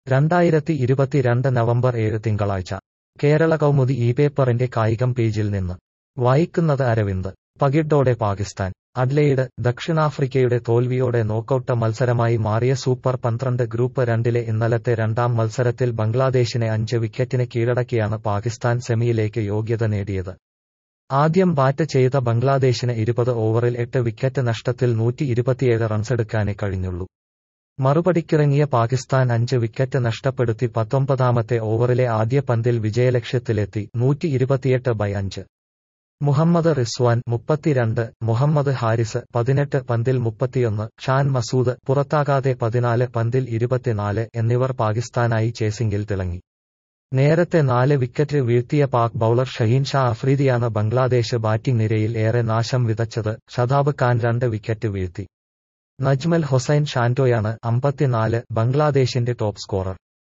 രണ്ടായിരത്തി ഇരുപത്തിരണ്ട് നവംബർ ഏഴ് തിങ്കളാഴ്ച കേരള കൗമുദി ഈ പേപ്പറിന്റെ കായികം പേജിൽ നിന്ന് വായിക്കുന്നത് അരവിന്ദ് പകിട്ടോടെ പാകിസ്ഥാൻ അഡ്ലെയ്ഡ് ദക്ഷിണാഫ്രിക്കയുടെ തോൽവിയോടെ നോക്കൌട്ട് മത്സരമായി മാറിയ സൂപ്പർ പന്ത്രണ്ട് ഗ്രൂപ്പ് രണ്ടിലെ ഇന്നലത്തെ രണ്ടാം മത്സരത്തിൽ ബംഗ്ലാദേശിനെ അഞ്ച് വിക്കറ്റിന് കീഴടക്കിയാണ് പാകിസ്ഥാൻ സെമിയിലേക്ക് യോഗ്യത നേടിയത് ആദ്യം ബാറ്റ് ചെയ്ത ബംഗ്ലാദേശിന് ഇരുപത് ഓവറിൽ എട്ട് വിക്കറ്റ് നഷ്ടത്തിൽ നൂറ്റി ഇരുപത്തിയേഴ് റൺസെടുക്കാനേ കഴിഞ്ഞുള്ളൂ മറുപടിക്കിറങ്ങിയ പാകിസ്ഥാൻ അഞ്ച് വിക്കറ്റ് നഷ്ടപ്പെടുത്തി പത്തൊമ്പതാമത്തെ ഓവറിലെ ആദ്യ പന്തിൽ വിജയലക്ഷ്യത്തിലെത്തി നൂറ്റി ഇരുപത്തിയെട്ട് ബൈ അഞ്ച് മുഹമ്മദ് റിസ്വാൻ മുപ്പത്തിരണ്ട് മുഹമ്മദ് ഹാരിസ് പതിനെട്ട് പന്തിൽ മുപ്പത്തിയൊന്ന് ഷാൻ മസൂദ് പുറത്താകാതെ പതിനാല് പന്തിൽ ഇരുപത്തിനാല് എന്നിവർ പാകിസ്ഥാനായി ചേസിംഗിൽ തിളങ്ങി നേരത്തെ നാല് വിക്കറ്റ് വീഴ്ത്തിയ പാക് ബൌളർ ഷഹീൻ ഷാ അഫ്രീദിയാണ് ബംഗ്ലാദേശ് ബാറ്റിംഗ് നിരയിൽ ഏറെ നാശം വിതച്ചത് ഷതാബ് ഖാൻ രണ്ട് വിക്കറ്റ് വീഴ്ത്തി നജ്മൽ ഹൊസൈൻ ഷാന്റോയാണ് അമ്പത്തിനാല് ബംഗ്ലാദേശിന്റെ ടോപ്പ് സ്കോറർ